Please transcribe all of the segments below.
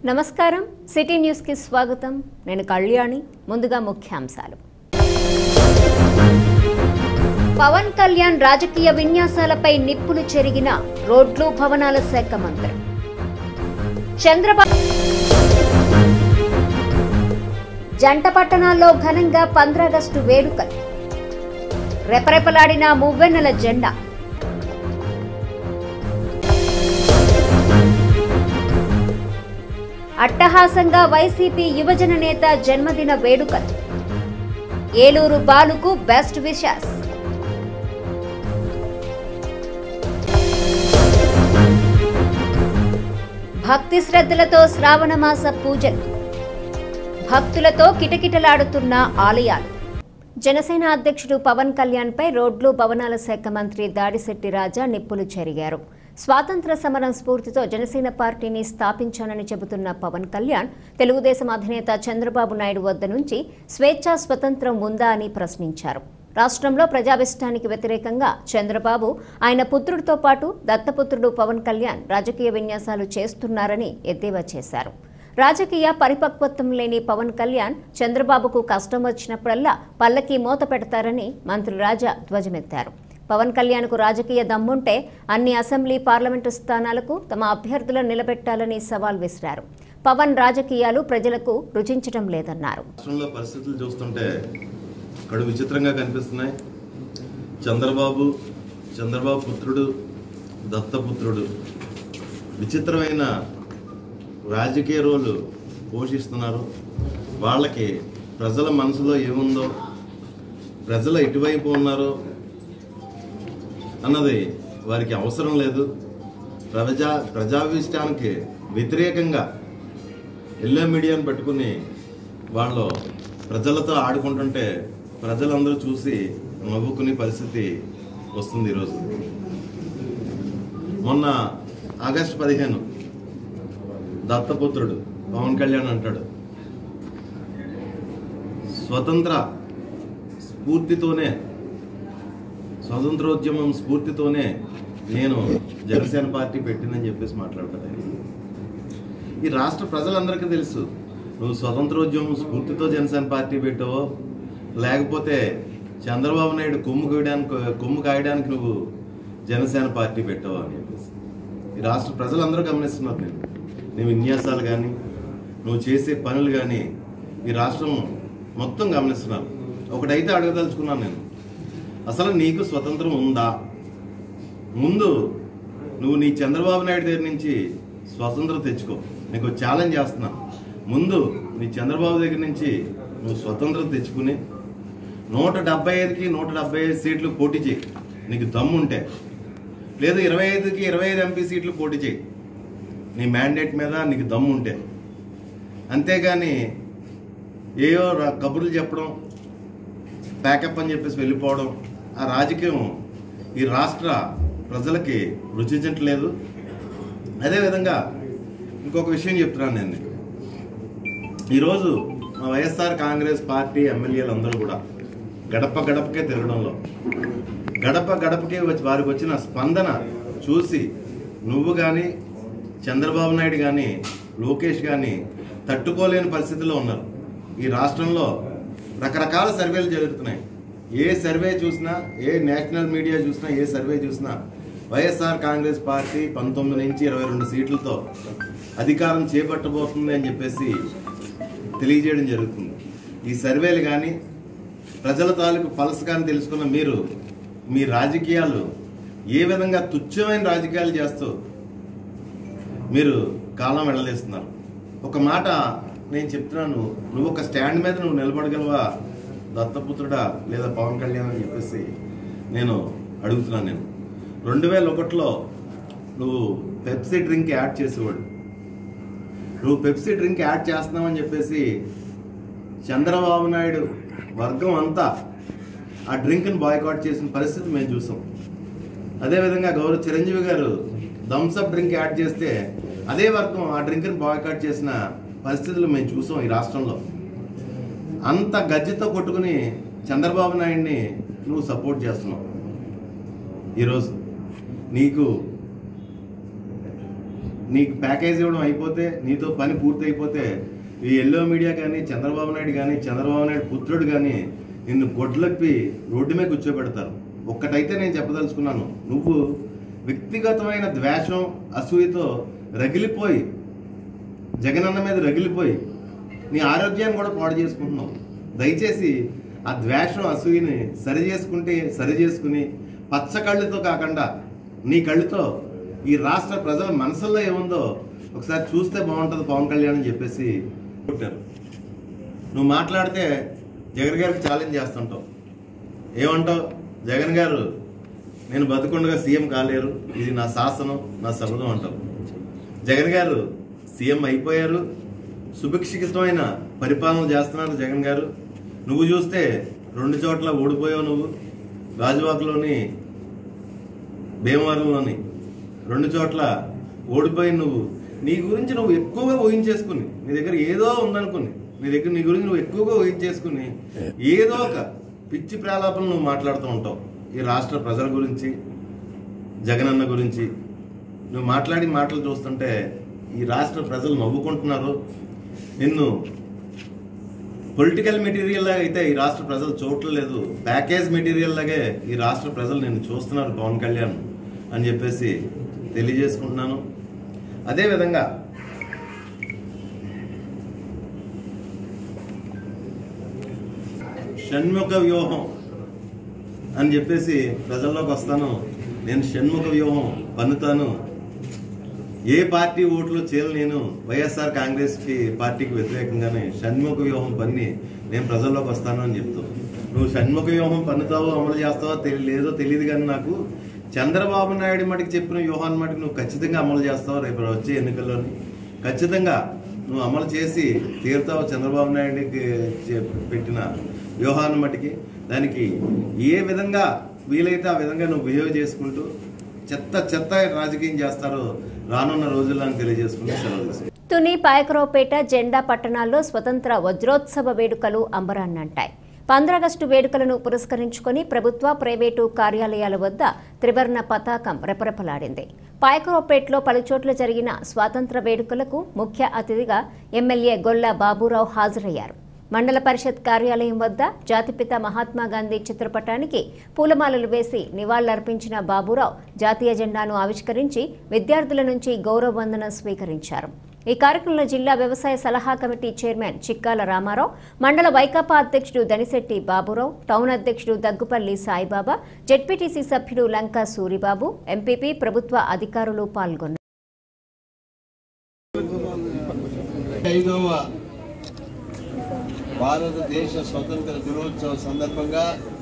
నమస్కారం సిటీ న్యూస్కి స్వాగతం నేను కళ్యాణి ముందుగా ముఖ్యాంశాలు పవన్ కళ్యాణ్ రాజకీయ విన్యాసాలపై నిప్పులు చెరిగిన రోడ్లు భవనాల శాఖ మంత్రి చంద్రబాబు జంట పట్టణాల్లో ఘనంగా పంద్రాగస్టు వేడుకలు రెపరెపలాడిన మువ్వెన్నెల జెండా అట్టహాసంగా వైసీపీ యువజన నేత జన్మదిన వేడుకలు ఏలూరు బాలుకు బెస్ట్ విషెస్ భక్తి శ్రద్ధలతో శ్రావణమాస పూజలు భక్తులతో కిటకిటలాడుతున్న ఆలయాలు జనసేన అధ్యక్షుడు పవన్ కళ్యాణ్ పై రోడ్లు భవనాల శాఖ మంత్రి దాడిశెట్టి రాజా నిప్పులు చెరిగారు స్వాతంత్ర సమరం స్ఫూర్తితో జనసేన పార్టీని స్థాపించానని చెబుతున్న పవన్ కళ్యాణ్ తెలుగుదేశం అధినేత చంద్రబాబు నాయుడు వద్ద నుంచి స్వేచ్ఛా స్వతంత్రం ఉందా అని ప్రశ్నించారు రాష్ట్రంలో ప్రజాభిష్టానికి వ్యతిరేకంగా చంద్రబాబు ఆయన పుత్రుడితో పాటు దత్తపుత్రుడు పవన్ కళ్యాణ్ రాజకీయ విన్యాసాలు చేస్తున్నారని ఎద్దేవా చేశారు రాజకీయ పరిపక్వత్వం లేని పవన్ కళ్యాణ్ చంద్రబాబుకు కష్టం వచ్చినప్పుడల్లా పల్లకి మూత పెడతారని మంత్రి రాజా ధ్వజమెత్తారు పవన్ కళ్యాణ్కు రాజకీయ దమ్ముంటే అన్ని అసెంబ్లీ పార్లమెంటు స్థానాలకు తమ అభ్యర్థులను నిలబెట్టాలని సవాల్ విసిరారు పవన్ రాజకీయాలు ప్రజలకు రుచించడం లేదన్నారు రాష్ట్రంలో పరిస్థితులు చూస్తుంటే కడు విచిత్రంగా కనిపిస్తున్నాయి చంద్రబాబు చంద్రబాబు పుత్రుడు దత్తపుత్రుడు విచిత్రమైన రాజకీయ రోలు పోషిస్తున్నారు వాళ్ళకి ప్రజల మనసులో ఏముందో ప్రజలు ఎటువైపు ఉన్నారో అన్నది వారికి అవసరం లేదు ప్రజా ప్రజాభిష్టానికి వ్యతిరేకంగా ఎల్లో మీడియాను పట్టుకుని వాళ్ళు ప్రజలతో ఆడుకుంటుంటే ప్రజలందరూ చూసి నవ్వుకునే పరిస్థితి వస్తుంది ఈరోజు మొన్న ఆగస్టు పదిహేను దత్తపుత్రుడు పవన్ కళ్యాణ్ అంటాడు స్వతంత్ర స్ఫూర్తితోనే స్వతంత్రోద్యమం స్ఫూర్తితోనే నేను జనసేన పార్టీ పెట్టిందని చెప్పేసి మాట్లాడతాడు ఆయన. ఈ రాష్ట్ర ప్రజలందరికీ తెలుసు నువ్వు స్వతంత్రోద్యమం స్ఫూర్తితో జనసేన పార్టీ పెట్టావో లేకపోతే చంద్రబాబు నాయుడు కొమ్ము కాయడానికి కొమ్ము కాయడానికి నువ్వు జనసేన పార్టీ పెట్టావా అని చెప్పేసి ఈ రాష్ట్ర ప్రజలందరూ గమనిస్తున్నారు నేను నీ విన్యాసాలు కానీ నువ్వు చేసే పనులు కానీ ఈ రాష్ట్రం మొత్తం గమనిస్తున్నారు ఒకటైతే అడగదలుచుకున్నాను నేను అసలు నీకు స్వతంత్రం ఉందా ముందు నువ్వు నీ చంద్రబాబు నాయుడు దగ్గర నుంచి స్వతంత్రం తెచ్చుకో నీకు ఛాలెంజ్ చేస్తున్నా ముందు నీ చంద్రబాబు దగ్గర నుంచి నువ్వు స్వతంత్రం తెచ్చుకుని నూట డెబ్బై ఐదుకి నూట డెబ్బై ఐదు సీట్లు పోటీ చేయి నీకు దమ్ముంటే లేదు ఇరవై ఐదుకి ఇరవై ఐదు ఎంపీ సీట్లు పోటీ చేయి నీ మ్యాండేట్ మీద నీకు దమ్ము ఉంటే అంతేగాని ఏయో రా- కబుర్లు చెప్పడం ప్యాకప్ అని చెప్పేసి వెళ్ళిపోవడం ఆ రాజకీయం ఈ రాష్ట్ర ప్రజలకి రుచించట్లేదు అదేవిధంగా ఇంకొక విషయం చెప్తున్నాను నేను నీకు. ఈరోజు మా వైఎస్ఆర్ కాంగ్రెస్ పార్టీ ఎమ్మెల్యేలు అందరూ కూడా గడప గడపకే తిరగడంలో గడప గడపకే వచ్చి వారికి వచ్చిన స్పందన చూసి నువ్వు కానీ చంద్రబాబు నాయుడు కానీ లోకేష్ కానీ తట్టుకోలేని పరిస్థితిలో ఉన్నారు ఈ రాష్ట్రంలో రకరకాల సర్వేలు జరుగుతున్నాయి ఏ సర్వే చూసినా ఏ నేషనల్ మీడియా చూసినా ఏ సర్వే చూసినా వైఎస్ఆర్ కాంగ్రెస్ పార్టీ పంతొమ్మిది నుంచి ఇరవై రెండు సీట్లతో అధికారం చేపట్టబోతుంది అని చెప్పేసి తెలియజేయడం జరుగుతుంది ఈ సర్వేలు కానీ ప్రజల తాలూకు పలస కానీ తెలుసుకున్న మీరు మీ రాజకీయాలు ఏ విధంగా తుచ్చమైన రాజకీయాలు చేస్తూ మీరు కాలం వెళ్ళలేస్తున్నారు ఒక మాట నేను చెప్తున్నాను నువ్వు ఒక స్టాండ్ మీద నువ్వు నిలబడగలవా దత్తపుత్రుడా లేదా పవన్ కళ్యాణ్ అని చెప్పేసి నేను అడుగుతున్నాను నేను రెండు వేల ఒకటిలో నువ్వు పెప్సీ డ్రింక్ యాడ్ చేసేవాడు నువ్వు పెప్సీ డ్రింక్ యాడ్ చేస్తున్నావని చెప్పేసి చంద్రబాబు నాయుడు వర్గం అంతా ఆ డ్రింక్ని బాయ్కాట్ చేసిన పరిస్థితి మేము చూసాం అదేవిధంగా గౌరవ చిరంజీవి గారు థమ్స్అప్ డ్రింక్ యాడ్ చేస్తే అదే వర్గం ఆ డ్రింక్ని బాయ్కాట్ చేసిన పరిస్థితులు మేము చూసాం ఈ రాష్ట్రంలో అంత గజ్జితో కొట్టుకుని చంద్రబాబు నాయుడిని నువ్వు సపోర్ట్ చేస్తున్నావు ఈరోజు నీకు నీకు ప్యాకేజ్ ఇవ్వడం అయిపోతే నీతో పని పూర్తి అయిపోతే ఈ ఎల్లో మీడియా కానీ చంద్రబాబు నాయుడు కానీ చంద్రబాబు నాయుడు పుత్రుడు కానీ నిన్ను గొడ్లప్పి రోడ్డు మీద కూర్చోబెడతారు ఒక్కటైతే నేను చెప్పదలుచుకున్నాను నువ్వు వ్యక్తిగతమైన ద్వేషం అసూయతో రగిలిపోయి జగనన్న మీద రగిలిపోయి నీ ఆరోగ్యాన్ని కూడా పాడు చేసుకుంటున్నావు దయచేసి ఆ ద్వేషం అసూయని సరి చేసుకుంటే సరి చేసుకుని పచ్చ కళ్ళుతో కాకుండా నీ కళ్ళుతో ఈ రాష్ట్ర ప్రజల మనసుల్లో ఏముందో ఒకసారి చూస్తే బాగుంటుంది పవన్ కళ్యాణ్ అని చెప్పేసి కొట్టారు నువ్వు మాట్లాడితే జగన్ గారికి ఛాలెంజ్ చేస్తుంటావు ఏమంటావు జగన్ గారు నేను బతుకుండగా సీఎం కాలేరు ఇది నా శాసనం నా శబదం అంటావు జగన్ గారు సీఎం అయిపోయారు సుభిక్షితమైన పరిపాలన చేస్తున్నారు జగన్ గారు నువ్వు చూస్తే రెండు చోట్ల ఓడిపోయావు నువ్వు గాజువాకలోని భీమవరంలోని రెండు చోట్ల ఓడిపోయి నువ్వు నీ గురించి నువ్వు ఎక్కువగా ఊహించేసుకుని నీ దగ్గర ఏదో ఉందనుకుని నీ దగ్గర నీ గురించి నువ్వు ఎక్కువగా ఊహించేసుకుని ఏదో ఒక పిచ్చి ప్రాలాపనలు నువ్వు మాట్లాడుతూ ఉంటావు ఈ రాష్ట్ర ప్రజల గురించి జగనన్న గురించి నువ్వు మాట్లాడి మాటలు చూస్తుంటే ఈ రాష్ట్ర ప్రజలు నవ్వుకుంటున్నారు నిన్ను పొలిటికల్ మెటీరియల్ లాగా అయితే ఈ రాష్ట్ర ప్రజలు చూడట్లేదు ప్యాకేజ్ మెటీరియల్ లాగే ఈ రాష్ట్ర ప్రజలు నిన్ను చూస్తున్నారు పవన్ కళ్యాణ్ అని చెప్పేసి తెలియజేసుకుంటున్నాను అదేవిధంగా షణ్ముఖ వ్యూహం అని చెప్పేసి ప్రజల్లోకి వస్తాను నేను షణ్ముఖ వ్యూహం పన్నుతాను ఏ పార్టీ ఓట్లు చేయాలి నేను వైఎస్ఆర్ కాంగ్రెస్ కి పార్టీకి వ్యతిరేకంగానే షణ్ముఖ వ్యూహం పన్ని నేను ప్రజల్లోకి వస్తాను అని చెప్తూ నువ్వు షణ్ముఖ వ్యూహం పన్నుతావో అమలు చేస్తావో తెలి- లేదో తెలియదు కానీ నాకు చంద్రబాబు నాయుడు మటుకు చెప్పిన వ్యూహాన్ని మటుకు నువ్వు ఖచ్చితంగా అమలు చేస్తావు రేపు వచ్చే ఎన్నికల్లోని ఖచ్చితంగా నువ్వు అమలు చేసి తీరుతావు చంద్రబాబు నాయుడికి చె- పెట్టిన వ్యూహాన్ని మటుకి దానికి ఏ విధంగా వీలైతే ఆ విధంగా నువ్వు బిహేవ్ చేసుకుంటూ చెత్త చెత్త రాజకీయం చేస్తారో రానున్న రోజుల్లో అని తెలియజేసుకుంటూ సెలవు తీసుకుంటాను. తుని పాయకరావుపేట జెండా పట్టణాల్లో స్వతంత్ర వజ్రోత్సవ వేడుకలు అంబరాన్నంటాయి పంద్రాగస్టు వేడుకలను పురస్కరించుకొని ప్రభుత్వ ప్రైవేటు కార్యాలయాల వద్ద త్రివర్ణ పతాకం రెపరెపలాడింది పాయకరావుపేటలో పలుచోట్ల జరిగిన స్వాతంత్ర వేడుకలకు ముఖ్య అతిథిగా ఎమ్మెల్యే గొల్ల బాబురావు హాజరయ్యారు మండల పరిషత్ కార్యాలయం వద్ద జాతిపిత మహాత్మా గాంధీ చిత్రపటానికి పూలమాలలు వేసి నివాళులర్పించిన బాబురావు జాతీయ జెండాను ఆవిష్కరించి విద్యార్థుల నుంచి గౌరవ వందనం స్వీకరించారు ఈ కార్యక్రమంలో జిల్లా వ్యవసాయ సలహా కమిటీ చైర్మన్ చిక్కాల రామారావు మండల వైకాపా అధ్యక్షుడు దనిశెట్టి బాబురావు టౌన్ అధ్యక్షుడు దగ్గుపల్లి సాయిబాబా జెడ్పీటీసీ సభ్యుడు లంకా సూరిబాబు ఎంపీపీ ప్రభుత్వ అధికారులు పాల్గొన్నారు ఐదవ భారతదేశ స్వతంత్ర దినోత్సవం సందర్భంగా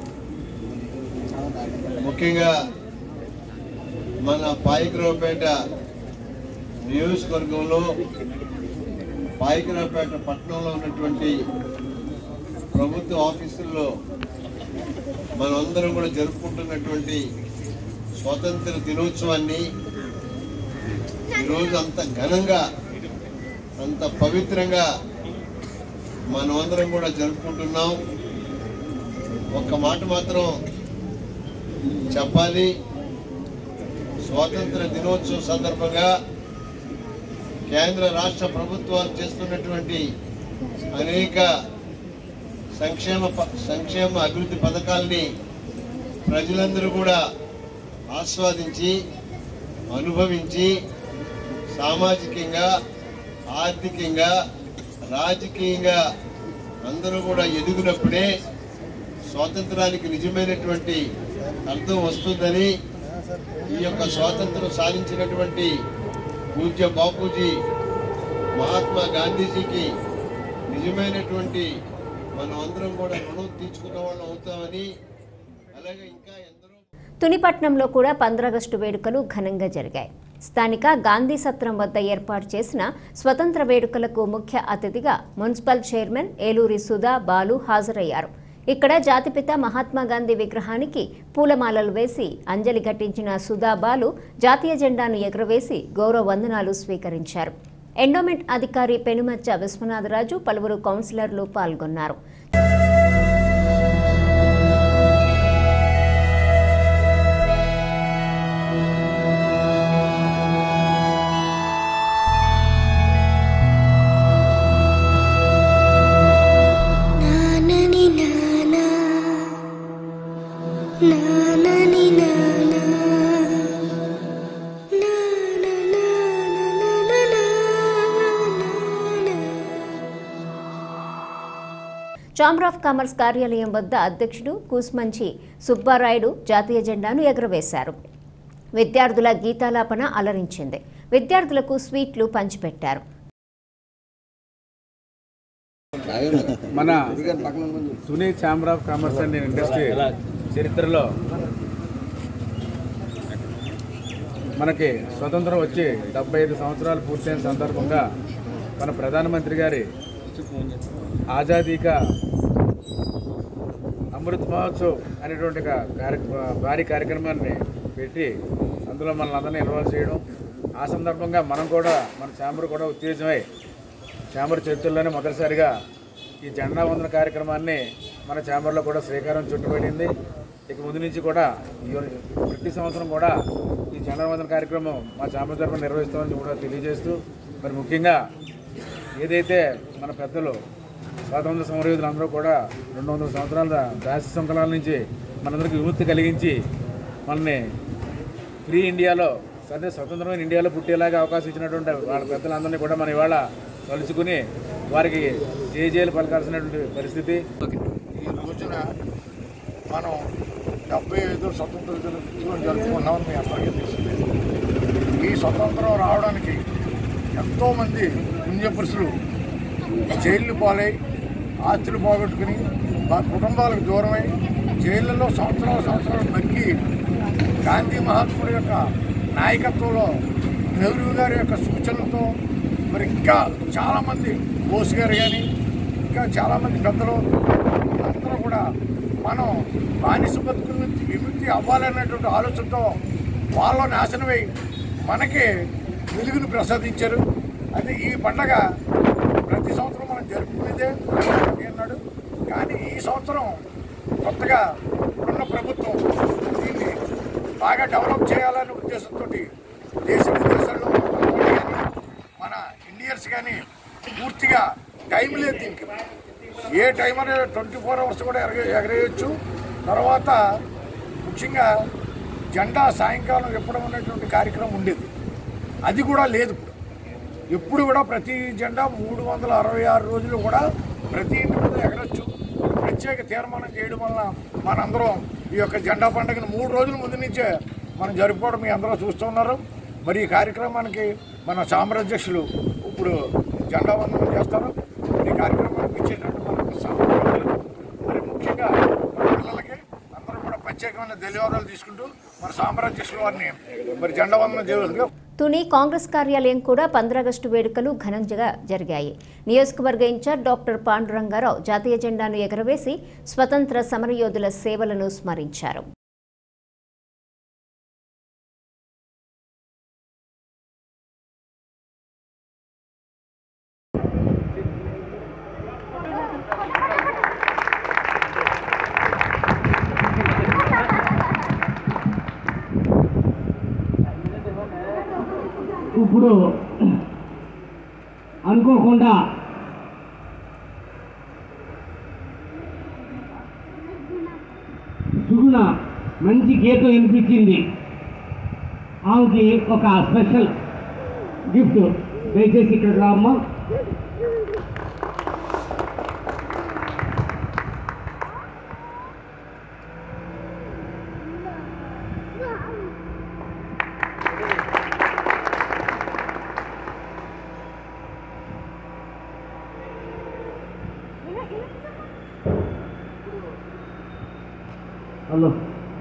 ముఖ్యంగా మన పాయకరావుపేట నియోజకవర్గంలో పాయకరావుపేట పట్టణంలో ఉన్నటువంటి ప్రభుత్వ ఆఫీసుల్లో మనమందరం కూడా జరుపుకుంటున్నటువంటి స్వాతంత్ర దినోత్సవాన్ని ఈరోజు అంత ఘనంగా అంత పవిత్రంగా మనమందరం కూడా జరుపుకుంటున్నాం ఒక్క మాట మాత్రం చెప్పాలి స్వాతంత్ర దినోత్సవం సందర్భంగా కేంద్ర రాష్ట్ర ప్రభుత్వాలు చేస్తున్నటువంటి అనేక సంక్షేమ ప- సంక్షేమ అభివృద్ధి పథకాల్ని ప్రజలందరూ కూడా ఆస్వాదించి అనుభవించి సామాజికంగా ఆర్థికంగా రాజకీయంగా అందరూ కూడా ఎదిగినప్పుడే స్వాతంత్రానికి నిజమైనటువంటి అర్థం వస్తుందని ఈ యొక్క స్వాతంత్రం సాధించినటువంటి పూజ్య బాపూజీ మహాత్మా గాంధీజీకి నిజమైనటువంటి మనం అందరం కూడా రుణం తీర్చుకున్న వాళ్ళం అవుతామని అలాగే ఇంకా ఎందరో తునిపట్నంలో కూడా పంద్రాగస్టు వేడుకలు ఘనంగా జరిగాయి స్థానిక గాంధీ సత్రం వద్ద ఏర్పాటు చేసిన స్వతంత్ర వేడుకలకు ముఖ్య అతిథిగా మున్సిపల్ చైర్మన్ ఏలూరి సుధా బాలు హాజరయ్యారు ఇక్కడ జాతిపిత మహాత్మా గాంధీ విగ్రహానికి పూలమాలలు వేసి అంజలి ఘటించిన సుధా బాలు జాతీయ జెండాను ఎగురవేసి గౌరవ వందనాలు స్వీకరించారు ఎండోమెంట్ అధికారి పెనుమచ్చ విశ్వనాథరాజు పలువురు కౌన్సిలర్లు పాల్గొన్నారు ఛాంబర్ ఆఫ్ కామర్స్ కార్యాలయం వద్ద అధ్యక్షుడు కూస్మంచి సుబ్బారాయుడు జాతీయ జెండాను ఎగురవేశారు విద్యార్థుల గీతాలాపన అలరించింది విద్యార్థులకు స్వీట్లు పంచిపెట్టారు మన Tuni chamber of commerce and industry చరిత్రలో మనకి స్వతంత్రం వచ్చి డెబ్బై ఐదు సంవత్సరాలు పూర్తయిన సందర్భంగా మన ప్రధానమంత్రి గారి ఆజాదీకా అమృత్ మహోత్సవ్ అనేటువంటి ఒక కార్య భారీ కార్యక్రమాన్ని పెట్టి అందులో మనల్ని అందరినీ ఇన్వాల్వ్ చేయడం ఆ సందర్భంగా మనం కూడా మన ఛాంబర్ కూడా ఉత్తేజమై ఛాంబర్ చర్చల్లోనే మొదటిసారిగా ఈ జెండా వందన కార్యక్రమాన్ని మన ఛాంబర్లో కూడా శ్రీకారం చుట్టుబడింది ఇక ముందు నుంచి కూడా ఈ ప్రతి సంవత్సరం కూడా ఈ జెండా వందన కార్యక్రమం మా ఛాంబర్ తరఫున నిర్వహిస్తామని కూడా తెలియజేస్తూ మరి ముఖ్యంగా ఏదైతే మన పెద్దలు స్వాతంత్ర సమరయోధులు అందరూ కూడా రెండు వందల సంవత్సరాల దాసి సంకలాల నుంచి మనందరికీ విముక్తి కలిగించి మనల్ని ఫ్రీ ఇండియాలో అదే స్వతంత్రమైన ఇండియాలో పుట్టేలాగా అవకాశం ఇచ్చినటువంటి వాళ్ళ పెద్దలందరినీ కూడా మనం ఇవాళ కలుసుకుని వారికి జేజేలు పలకాల్సినటువంటి పరిస్థితి ఈ రోజున మనం డెబ్బై ఐదు స్వతంత్ర దినోత్సవం జరుపుకున్నామని మీ అందరికీ తెలిసిందే ఈ స్వతంత్రం రావడానికి ఎంతోమంది పుణ్యపురుషులు జైళ్ళు పాలై ఆస్తులు పోగొట్టుకుని మా కుటుంబాలకు దూరమై జైళ్ళలో సంవత్సరాల సంవత్సరాలు నక్కి గాంధీ మహాత్ముడి యొక్క నాయకత్వంలో నెహ్రూ గారి యొక్క సూచనలతో మరి ఇంకా చాలామంది బోస్ గారు కానీ ఇంకా చాలామంది పెద్దలు అందరూ కూడా మనం బానిస బతుకుల నుంచి విముక్తి అవ్వాలనేటువంటి ఆలోచనతో వాళ్ళ నాశనమై మనకి వెలుగును ప్రసాదించారు అయితే ఈ పండగ ప్రతి సంవత్సరం మనం జరుపుకునేదే అన్నాడు కానీ ఈ సంవత్సరం కొత్తగా ఉన్న ప్రభుత్వం దీన్ని బాగా డెవలప్ చేయాలనే ఉద్దేశంతో దేశ విదేశాల్లో ఉన్న వాళ్ళు కానీ మన ఇండియన్స్ కానీ పూర్తిగా టైం లేదు దీనికి ఏ టైం అనేది ట్వంటీ ఫోర్ అవర్స్ కూడా ఎగరే ఎగరేయచ్చు తర్వాత ముఖ్యంగా జెండా సాయంకాలం ఎప్పుడు ఉన్నటువంటి కార్యక్రమం ఉండేది అది కూడా లేదు ఇప్పుడు ఎప్పుడు కూడా ప్రతి జెండా మూడు వందల అరవై ఆరు రోజులు కూడా ప్రతి ఇంటి మీద ఎగరొచ్చు ప్రత్యేక తీర్మానం చేయడం వల్ల మనందరం ఈ యొక్క జెండా పండుగను మూడు రోజుల ముందు నుంచే మనం జరుపుకోవడం మీ అందరూ చూస్తున్నారు మరి ఈ కార్యక్రమానికి మన సామ్రాధ్యక్షులు ఇప్పుడు జెండా వందనం చేస్తారు మరి ఈ కార్యక్రమానికి ఇచ్చేటట్టు మనకు సాంప్రదాయాలు మరి ముఖ్యంగా మన పిల్లలకి అందరూ కూడా ప్రత్యేకమైన ధన్యవాదాలు తీసుకుంటూ మన సామ్రాధ్యక్షుల వారిని మరి జెండా వందనం చేయవలసిందిగా తుని కాంగ్రెస్ కార్యాలయం కూడా పంద్రాగస్టు వేడుకలు ఘనంగా జరిగాయి నియోజకవర్గ ఇన్ఛార్జ్ డాక్టర్ పాండురంగారావు జాతీయ జెండాను ఎగరవేసి స్వతంత్ర సమరయోధుల సేవలను స్మరించారు ఇప్పుడు అనుకోకుండా సుగుణ మంచి గీతం వినిపించింది ఆమెకి ఒక స్పెషల్ గిఫ్ట్ దయచేసి ఇక్కడ రామ్మా హలో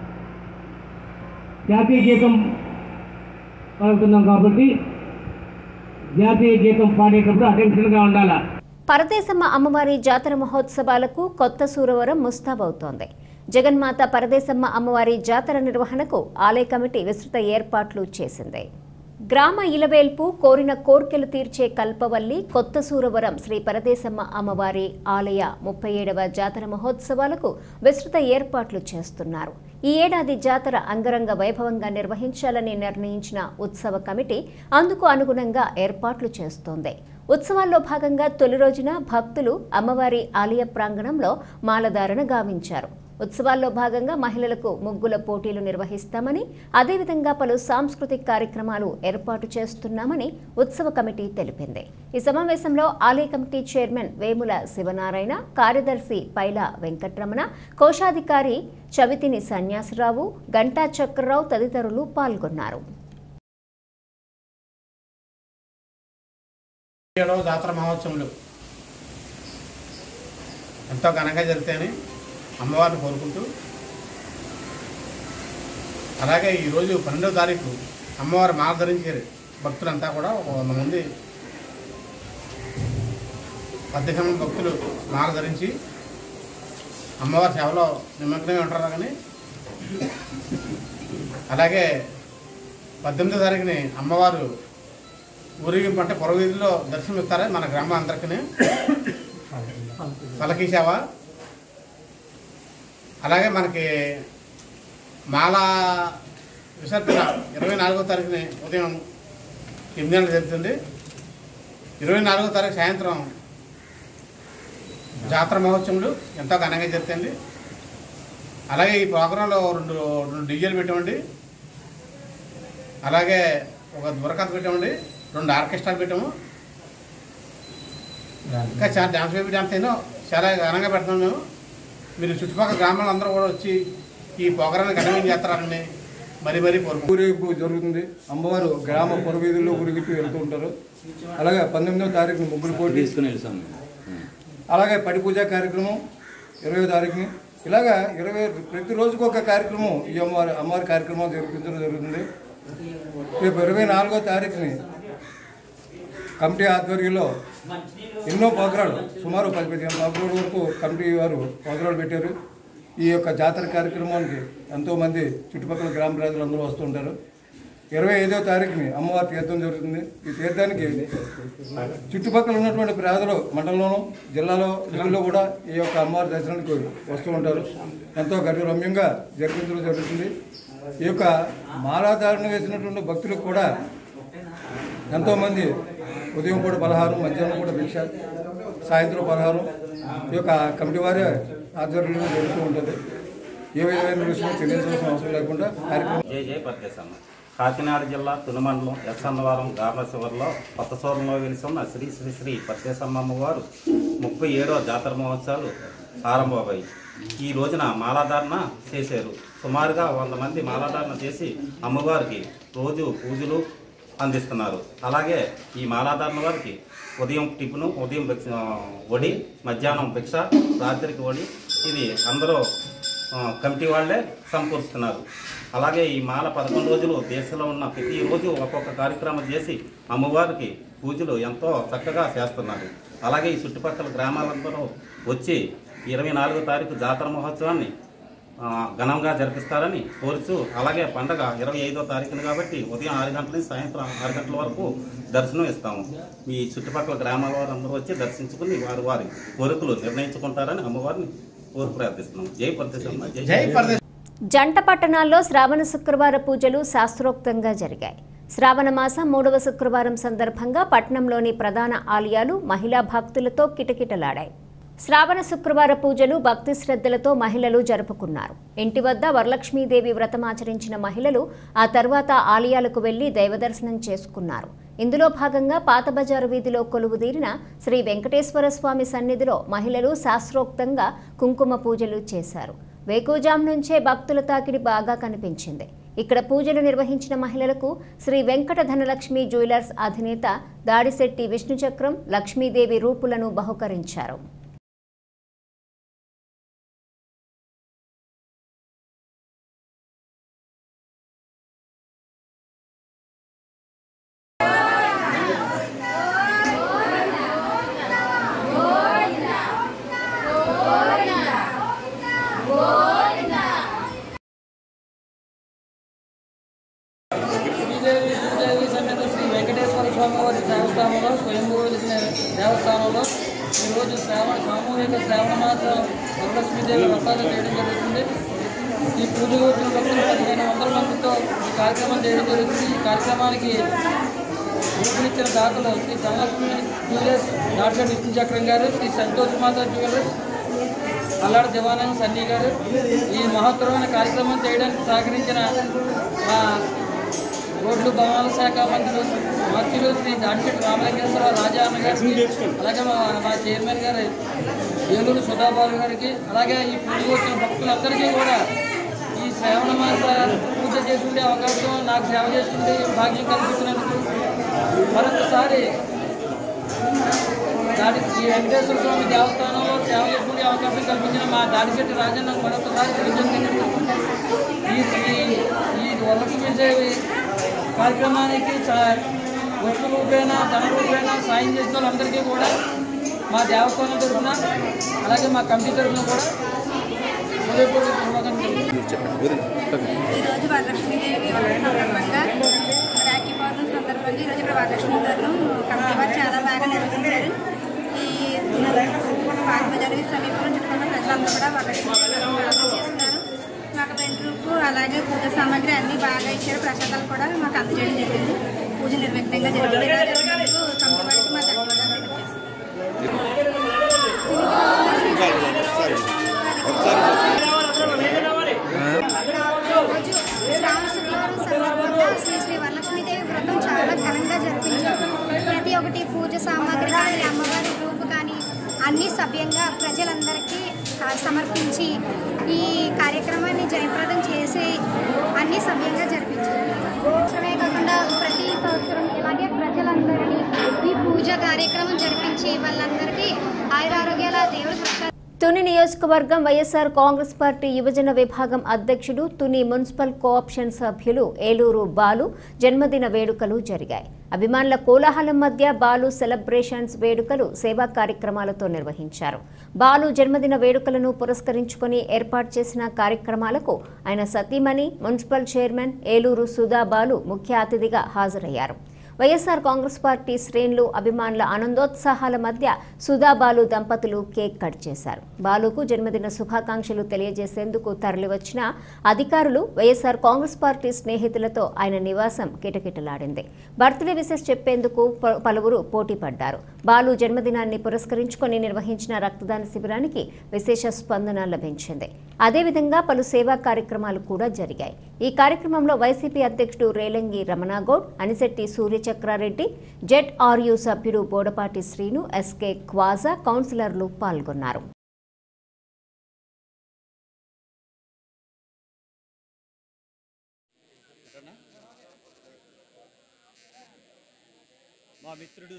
జాతీయ గీతం పాడుతున్నాం కాబట్టి జాతీయ గీతం పాడేటప్పుడు అటెన్షన్గా ఉండాలా పరదేశమ్మ అమ్మవారి జాతర మహోత్సవాలకు కొత్త సూరవరం ముస్తాబవుతోంది జగన్మాత పరదేశమ్మ అమ్మవారి జాతర నిర్వహణకు ఆలయ కమిటీ విస్తృత ఏర్పాట్లు చేసింది గ్రామ ఇలవేల్పు కోరిన కోర్కెలు తీర్చే కల్పవల్లి కొత్త సూరవరం శ్రీ పరదేశమ్మ అమ్మవారి ఆలయ ముప్పై ఏడవ జాతర మహోత్సవాలకు విస్తృత ఏర్పాట్లు చేస్తున్నారు ఈ ఏడాది జాతర అంగరంగ వైభవంగా నిర్వహించాలని నిర్ణయించిన ఉత్సవ కమిటీ అందుకు అనుగుణంగా ఏర్పాట్లు చేస్తోంది ఉత్సవాల్లో భాగంగా తొలి రోజున భక్తులు అమ్మవారి ఆలయ ప్రాంగణంలో మాలధారణ గావించారు ఉత్సవాల్లో భాగంగా మహిళలకు ముగ్గుల పోటీలు నిర్వహిస్తామని అదేవిధంగా పలు సాంస్కృతిక కార్యక్రమాలు ఏర్పాటు చేస్తున్నామని ఉత్సవ కమిటీ తెలిపింది ఈ సమావేశంలో ఆలయ కమిటీ చైర్మన్ వేముల శివనారాయణ కార్యదర్శి పైల వెంకట్రమణ కోశాధికారి చవితిని సన్యాసరావు గంటా చక్రరావు తదితరులు పాల్గొన్నారు ఏడవ జాతర మహోత్సవములు ఎంతో ఘనంగా జరుగుతాయని అమ్మవారిని కోరుకుంటూ అలాగే ఈరోజు పన్నెండవ తారీఖు అమ్మవారి మాల ధరించారు భక్తులంతా కూడా ఒక వంద మంది పద్దెనిమిది మంది భక్తులు మాల ధరించి అమ్మవారి సేవలో నిమగ్నమై ఉంటారు కానీ అలాగే పద్దెనిమిదో తారీఖుని అమ్మవారు ఊరేగింపు అంటే పొరవీధిలో దర్శనం ఇస్తారా మన గ్రామం అందరికీ పలకీ సేవ అలాగే మనకి మాల విసర్జన ఇరవై నాలుగో తారీఖుని ఉదయం ఎనిమిది గంటలకు జరుగుతుంది ఇరవై నాలుగో తారీఖు సాయంత్రం జాతర మహోత్సవములు ఎంతో ఘనంగా జరుగుతాయండి అలాగే ఈ ప్రోగ్రాంలో రెండు రెండు డీజేలు పెట్టామండి అలాగే ఒక దురకథ పెట్టామండి రెండు ఆర్కెస్ట్రాలు పెట్టాము ఇంకా చాలా డ్యాన్స్ బేబీ డ్యాన్స్ అయినా చాలా ఘనంగా పెడతాం మేము మీరు చుట్టుపక్కల గ్రామాలు అందరూ కూడా వచ్చి ఈ ప్రోగ్రాన్ని ఘనమైన చేస్తారని మరీ మరీ కోరుకుంటున్నాం ఊరేగింపు జరుగుతుంది అమ్మవారు గ్రామ పొరవీధుల్లో ఊరేగింపు వెళ్తూ ఉంటారు అలాగే పంతొమ్మిదవ తారీఖున ముగ్గులు పోటీ తీసుకుని వెళ్తాం అలాగే పడి పూజ కార్యక్రమం ఇరవై తారీఖుని ఇలాగా ఇరవై ప్రతిరోజుకు ఒక కార్యక్రమం ఈ అమ్మవారి అమ్మవారి కార్యక్రమం జరిపించడం జరుగుతుంది రేపు ఇరవై నాలుగో తారీఖుని కమిటీ ఆధ్వర్యంలో ఎన్నో ప్రోగ్రాలు సుమారు పది పదిహేను ప్రోగ్రాల వరకు కమిటీ వారు ప్రోగ్రాలు పెట్టారు ఈ యొక్క జాతర కార్యక్రమానికి ఎంతోమంది చుట్టుపక్కల గ్రామ ప్రజలందరూ వస్తుంటారు ఇరవై ఐదో తారీఖుని అమ్మవారి తీర్థం జరుగుతుంది ఈ తీర్థానికి చుట్టుపక్కల ఉన్నటువంటి ప్రజలు మండలంలోనూ జిల్లాలో జిల్లాలో కూడా ఈ యొక్క అమ్మవారి దర్శనానికి వస్తూ ఉంటారు ఎంతో గర్వరమ్యంగా జరిపించడం జరుగుతుంది ఈ యొక్క మాలాధారణ వేసినటువంటి భక్తులకు కూడా ఎంతోమంది ఉదయం కూడా పలహారం మధ్యాహ్నం కూడా భిక్ష సాయంత్రం పలహారం ఈ యొక్క కమిటీ వారి ఆధ్వర్యంలో జరుగుతూ ఉంటుంది ఏ విధమైన విషయం తెలియజేయాల్సిన అవసరం లేకుండా కార్యక్రమం జై జై పరదేశమ్మ కాకినాడ జిల్లా తునిమండలం ఎస్ అన్నవరం గ్రామ శివర్లో కొత్త సూరంలో వెలిసిన శ్రీ శ్రీ శ్రీ పరదేశమ్మ అమ్మవారు ముప్పై ఏడవ జాతర మహోత్సవాలు ఆరంభమయ్యాయి ఈ రోజున మాలాధారణ చేశారు సుమారుగా వంద మంది మాలాధారణ చేసి అమ్మవారికి రోజు పూజలు అందిస్తున్నారు అలాగే ఈ మాలాధారణ వారికి ఉదయం టిఫిను ఉదయం భిక్ష వడి మధ్యాహ్నం భిక్ష రాత్రికి వడి ఇది అందరూ ఆ, కమిటీ వాళ్ళే సమకూరుస్తున్నారు అలాగే ఈ మాల పదకొండు రోజులు దేశంలో ఉన్న ప్రతి రోజు ఒక్కొక్క కార్యక్రమం చేసి అమ్మవారికి పూజలు ఎంతో చక్కగా చేస్తున్నారు అలాగే ఈ చుట్టుపక్కల గ్రామాలందరూ వచ్చి ఇరవై నాలుగో తారీఖు జాతర మహోత్సవాన్ని ఆ, ఘనంగా జరిపిస్తారని కోరుచు అలాగే పండగ ఇరవై ఐదో తారీఖున కాబట్టి ఉదయం ఆరు గంటల నుంచి సాయంత్రం ఆరు గంటల వరకు దర్శనం ఇస్తాము మీ చుట్టుపక్కల గ్రామాల వారందరూ వచ్చి దర్శించుకుని వారి వారి కోరికలు నిర్ణయించుకుంటారని అమ్మవారిని కోరి ప్రార్థిస్తున్నాం జై పరదేశమ్మ జై జై పరదేశ్ జంట పట్టణాల్లో శ్రావణ శుక్రవార పూజలు శాస్త్రోక్తంగా జరిగాయి శ్రావణ మాసం మూడవ శుక్రవారం సందర్భంగా పట్టణంలోని ప్రధాన ఆలయాలు మహిళా భక్తులతో కిటకిటలాడాయి శ్రావణ శుక్రవార పూజలు భక్తి శ్రద్ధలతో మహిళలు జరుపుకున్నారు ఇంటి వద్ద వరలక్ష్మీదేవి వ్రతం ఆచరించిన మహిళలు ఆ తర్వాత ఆలయాలకు వెళ్లి దైవదర్శనం చేసుకున్నారు ఇందులో భాగంగా పాత బజారు వీధిలో కొలువుదీరిన శ్రీ వెంకటేశ్వర స్వామి సన్నిధిలో మహిళలు శాస్త్రోక్తంగా కుంకుమ పూజలు చేశారు వేకుజాం నుంచే భక్తుల తాకిడి బాగా కనిపించింది ఇక్కడ పూజలు నిర్వహించిన మహిళలకు శ్రీ వెంకట ధనలక్ష్మి జ్యువెలర్స్ అధినేత దాడిశెట్టి విష్ణుచక్రం లక్ష్మీదేవి రూపులను బహుకరించారు శ్రీదేవి భూదేవి సమేత శ్రీ వెంకటేశ్వర స్వామి వారి దేవస్థానంలో స్వయంభూ వెలిసిన దేవస్థానంలో ఈరోజు శ్రావణ సామూహిక శ్రావణ మాసం వరలక్ష్మీదేవి వ్రతాలు చేయడం జరుగుతుంది ఈ పూజకు వచ్చిన భక్తులు పదిహేను వందల మందితో ఈ కార్యక్రమం చేయడం జరుగుతుంది ఈ కార్యక్రమానికి పిలుపునిచ్చిన దాతలు శ్రీ ధనలక్ష్మి జ్యువెలర్స్ నాటక విష్ణు చక్రం గారు శ్రీ సంతోష్ మాత జ్యువెలర్స్ అల్లాడ దివానంద సన్నీ గారు ఈ మహత్తరమైన కార్యక్రమం చేయడానికి సహకరించిన మా రోడ్లు భవనాల శాఖ మంత్రులు మంత్రులు శ్రీ దాడిశెట్టి రామలింగేశ్వరరావు రాజా అన్న గారికి అలాగే మా మా చైర్మన్ గారు ఏలూరు సుధాబాబు గారికి అలాగే ఈ పూజ వచ్చిన భక్తులందరికీ కూడా ఈ శ్రావణ మాస పూజ చేసుకునే అవకాశం నాకు సేవ చేసుకుంటే భాగ్యం కల్పించినందుకు మరొకసారి దాడి ఈ వెంకటేశ్వర స్వామి దేవస్థానంలో సేవ చేసుకునే అవకాశం కల్పించిన మా దాడిశెట్టి రాజన్న మరొకసారి కృతజ్ఞతలు ఈ ఈ- ఈ వరలక్ష్మి దేవి కార్యక్రమానికి చా- వస్తు రూపేణ ధన రూపేణ సాయం చేసిన వాళ్ళందరికీ కూడా మా దేవస్థానం తరఫున అలాగే మా కమిటీ తరఫున కూడా హృదయపూర్వక ధన్యవాదాలు ఈరోజు వరలక్ష్మీదేవి వ్రతం సందర్భంగా రాఖీ పౌర్ణమి సందర్భంగా ఈరోజు ఇక్కడ వరలక్ష్మి వ్రతం కమిటీ వారు చాలా బాగా నిర్వహించారు ఈ పాల్బజారి సమీపంలో చుట్టుపక్కల ప్రజలందరూ కూడా వరలక్ష్మి వ్రతం బాగా చేస్తున్నారు మాకు వెంట్రుకు అలాగే పూజ సామాగ్రి అన్ని బాగా ఇచ్చారు ప్రసాదాలు కూడా మాకు అందజేయడం జరిగింది పూజ నిర్విఘ్నంగా జరిగింది ఇలా జరిగినందుకు కమిటీ వారికి మా ధన్యవాదాలు తెలియజేస్తున్నాం రోజు శ్రావణ శుక్రవారం సందర్భంగా శ్రీ శ్రీ వరలక్ష్మీదేవి వ్రతం చాలా ఘనంగా జరిపించారు ప్రతి ఒక్కటి పూజ సామాగ్రి కానీ అమ్మవారి రూపు కానీ అన్ని సభ్యంగా ప్రజలందరికీ ఆ, సమర్పించి ఈ కార్యక్రమాన్ని జయప్రదం చేసి అన్ని సభ్యంగా జరిపించారు సంవత్సరమే కాకుండా ప్రతి సంవత్సరం ఇలాగే ప్రజలందరినీ ఈ పూజ కార్యక్రమం జరిపించి వాళ్ళందరికీ ఆయురారోగ్యాల దేవుడు ప్రసాద్ తుని నియోజకవర్గం వైఎస్ఆర్ కాంగ్రెస్ పార్టీ యువజన విభాగం అధ్యక్షుడు తుని మున్సిపల్ కోఆప్షన్ సభ్యులు ఏలూరు బాలు జన్మదిన వేడుకలు జరిగాయి అభిమానుల కోలాహలం మధ్య బాలు సెలబ్రేషన్స్ వేడుకలు సేవా కార్యక్రమాలతో నిర్వహించారు బాలు జన్మదిన వేడుకలను పురస్కరించుకొని ఏర్పాటు చేసిన కార్యక్రమాలకు ఆయన సతీమణి మున్సిపల్ చైర్మన్ ఏలూరు సుధా బాలు ముఖ్య అతిథిగా హాజరయ్యారు వైఎస్ఆర్ కాంగ్రెస్ పార్టీ శ్రేణులు అభిమానుల ఆనందోత్సాహాల మధ్య సుధా బాలు దంపతులు కేక్ కట్ చేశారు బాలుకు జన్మదిన శుభాకాంక్షలు తెలియజేసేందుకు తరలివచ్చిన అధికారులు వైఎస్ఆర్ కాంగ్రెస్ పార్టీ స్నేహితులతో ఆయన నివాసం కిటకిటలాడింది బర్త్డే విషెస్ చెప్పేందుకు ప- పలువురు పోటీ పడ్డారు బాలు జన్మదినాన్ని పురస్కరించుకొని నిర్వహించిన రక్తదాన శిబిరానికి విశేష స్పందన లభించింది అదేవిధంగా పలు సేవా కార్యక్రమాలు కూడా జరిగాయి ఈ కార్యక్రమంలో వైసీపీ అధ్యక్షుడు రేలంగి రమణాగౌడ్ అనిశెట్టి సూర్యచక్రారెడ్డి జెడ్ ఆర్యు సభ్యుడు బోడపాటి శ్రీను ఎస్కే క్వాజా కౌన్సిలర్లు పాల్గొన్నారు మా మిత్రుడు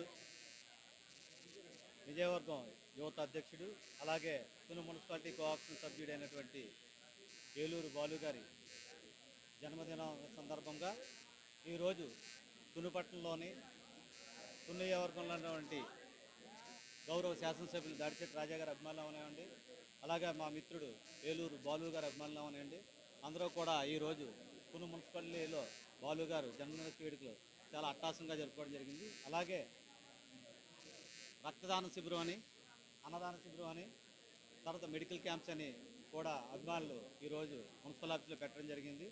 విజయవర్గం యువత అధ్యక్షుడు అలాగే తుని మున్సిపాలిటీ కోఆప్షన్ సభ్యుడైనటువంటి ఏలూరు బాలు గారి జన్మదిన సందర్భంగా ఈరోజు తునిపట్నంలోని తుని వర్గంలో ఉన్నటువంటి గౌరవ శాసనసభ్యులు దాడిచెట్టి రాజా గారి అభిమానులు అవనివ్వండి అలాగే మా మిత్రుడు ఏలూరు బాలు గారి అభిమానులు అవనివ్వండి అందరూ కూడా ఈరోజు తుని మున్సిపాలిటీలో బాలు గారు జన్మదిన వేడుకలు చాలా అట్టాసంగా జరుపుకోవడం జరిగింది అలాగే రక్తదాన శిబిరం అని అన్నదాన శిబిరం అని తర్వాత మెడికల్ క్యాంప్స్ అని కూడా అభిమానులు ఈరోజు మున్సిపల్ ఆఫీస్లో పెట్టడం జరిగింది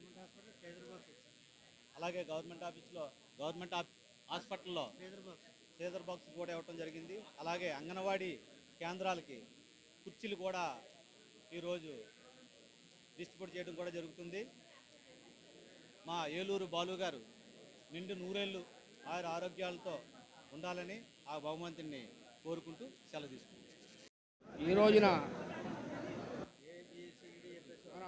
అలాగే గవర్నమెంట్ ఆఫీస్లో గవర్నమెంట్ ఆఫ్ హాస్పిటల్లో సీజర్ బాక్స్ కూడా ఇవ్వటం జరిగింది అలాగే అంగన్వాడీ కేంద్రాలకి కుర్చీలు కూడా ఈరోజు డిస్ట్రిబ్యూట్ చేయడం కూడా జరుగుతుంది మా ఏలూరు బాలు గారు నిండు నూరేళ్ళు ఆరు ఆరోగ్యాలతో ఉండాలని ఆ భగవంతుని కోరుకుంటూ సెలవు తీసుకుంటాం ఈ రోజున మన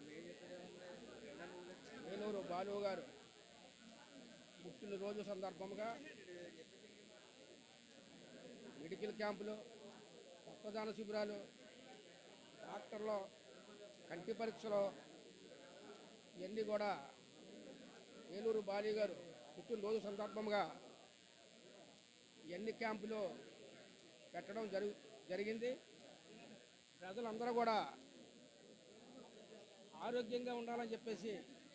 ఏలూరు బాలు గారు పుట్టినరోజు సందర్భంగా మెడికల్ క్యాంపులు రక్తదాన శిబిరాలు డాక్టర్లు కంటి పరీక్షలు ఇవన్నీ కూడా ఏలూరు బాలి గారు పుట్టినరోజు సందర్భంగా ఎన్ని క్యాంపులు పెట్టడం జరుగు జరిగింది ప్రజలందరూ కూడా ఆరోగ్యంగా ఉండాలని చెప్పేసి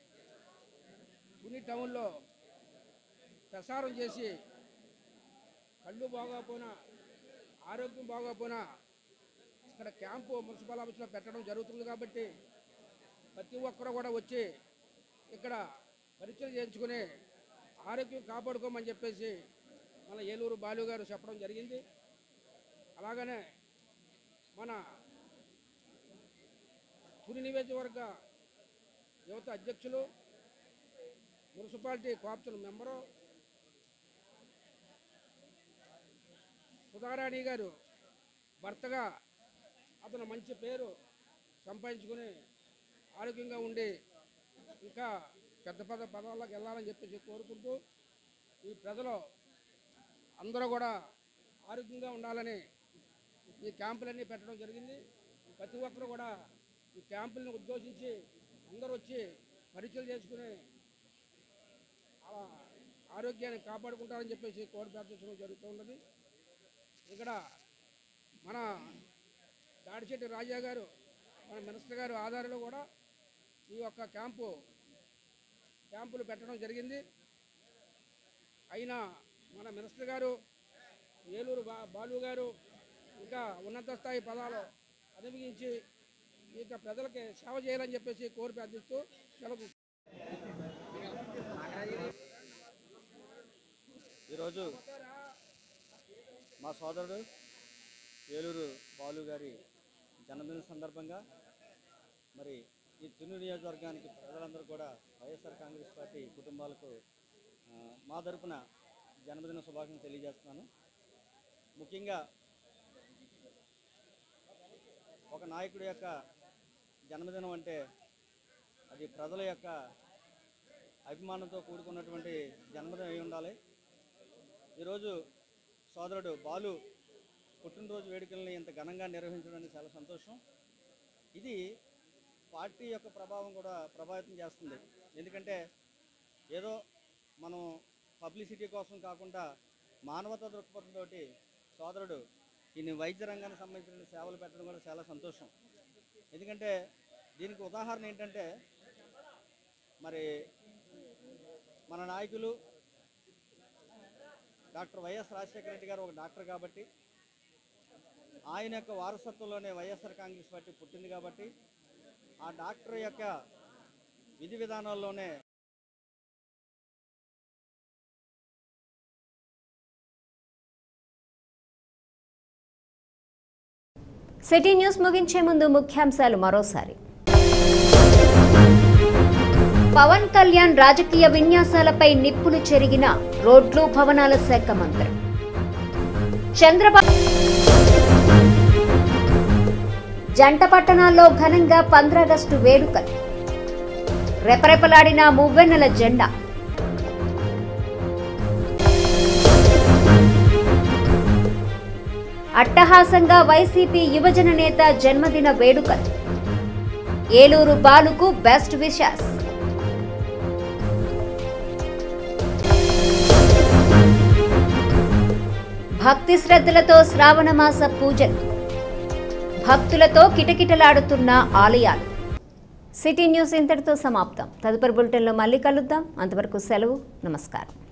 తుని టౌన్లో ప్రసారం చేసి కళ్ళు బాగోకపోయినా ఆరోగ్యం బాగోకపోయినా ఇక్కడ క్యాంపు మున్సిపల్ ఆఫీస్లో పెట్టడం జరుగుతుంది కాబట్టి ప్రతి ఒక్కరు కూడా వచ్చి ఇక్కడ పరీక్షలు చేయించుకుని ఆరోగ్యం కాపాడుకోమని చెప్పేసి మన ఏలూరు బాలు గారు చెప్పడం జరిగింది అలాగనే మన తుని నియోజకవర్గ యువత అధ్యక్షులు మున్సిపాలిటీ కోఆప్షన్ మెంబరు సుధారాణి గారు భర్తగా అతను మంచి పేరు సంపాదించుకుని ఆరోగ్యంగా ఉండి ఇంకా పెద్ద పెద్ద పదవుల్లోకి వెళ్ళాలని చెప్పేసి కోరుకుంటూ ఈ ప్రజలు అందరూ కూడా ఆరోగ్యంగా ఉండాలని ఈ క్యాంపులన్నీ పెట్టడం జరిగింది ప్రతి ఒక్కరు కూడా ఈ క్యాంపులను ఉద్దేశించి అందరూ వచ్చి పరీక్షలు చేసుకుని ఆ ఆరోగ్యాన్ని కాపాడుకుంటారని చెప్పేసి కోరి ప్రార్థించడం జరుగుతూ ఉన్నది ఇక్కడ మన దాడిచెట్టి రాజా గారు మన మినిస్టర్ గారు ఆధారంలో కూడా ఈ యొక్క క్యాంపు క్యాంపులు పెట్టడం జరిగింది అయినా మన మినిస్టర్ గారు ఏలూరు బా బాలు గారు ఇంకా ఉన్నత స్థాయి పదాలు అనుభవించి ఇక ప్రజలకి సేవ చేయాలని చెప్పేసి కోరి ప్రార్థిస్తూ సెలవు ఈరోజు మా సోదరుడు ఏలూరు బాలు గారి జన్మదిన సందర్భంగా మరి ఈ తుని నియోజకవర్గానికి ప్రజలందరూ కూడా వైఎస్ఆర్ కాంగ్రెస్ పార్టీ కుటుంబాలకు ఆ, మా తరపున జన్మదిన శుభాకాంక్షలు తెలియజేస్తున్నాను ముఖ్యంగా ఒక నాయకుడి యొక్క జన్మదినం అంటే అది ప్రజల యొక్క అభిమానంతో కూడుకున్నటువంటి జన్మదినం అయి ఉండాలి ఈరోజు సోదరుడు బాలు పుట్టినరోజు వేడుకల్ని ఇంత ఘనంగా నిర్వహించడానికి చాలా సంతోషం ఇది పార్టీ యొక్క ప్రభావం కూడా ప్రభావితం చేస్తుంది ఎందుకంటే ఏదో మనం పబ్లిసిటీ కోసం కాకుండా మానవతా దృక్పథంతో సోదరుడు ఈయన వైద్య రంగానికి సంబంధించిన సేవలు పెట్టడం కూడా చాలా సంతోషం ఎందుకంటే దీనికి ఉదాహరణ ఏంటంటే మరి మన నాయకులు డాక్టర్ వైఎస్ రాజశేఖర రెడ్డి గారు ఒక డాక్టర్ కాబట్టి ఆయన యొక్క వారసత్వంలోనే వైఎస్ఆర్ కాంగ్రెస్ పార్టీ పుట్టింది కాబట్టి ఆ డాక్టర్ యొక్క విధి విధానాల్లోనే సిటీ న్యూస్ ముగించే ముందు ముఖ్యాంశాలు మరోసారి పవన్ కళ్యాణ్ రాజకీయ విన్యాసాలపై నిప్పులు చెరిగిన రోడ్లు భవనాల శాఖ మంత్రి చంద్రబాబు జంట పట్టణాల్లో ఘనంగా పంద్రాగస్టు వేడుకలు రెపరెపలాడిన మువ్వెన్నెల జెండా అట్టహాసంగా వైసీపీ యువజన నేత జన్మదిన వేడుకలు ఏలూరు బాలుకు బెస్ట్ విషాస్ భక్తి శ్రద్ధలతో శ్రావణమాస పూజలు భక్తులతో కిటకిటలాడుతున్న ఆలయాలు సిటీ న్యూస్ ఇంతటితో సమాప్తం తదుపరి బులెటిన్లో మళ్ళీ కలుద్దాం అంతవరకు సెలవు నమస్కారం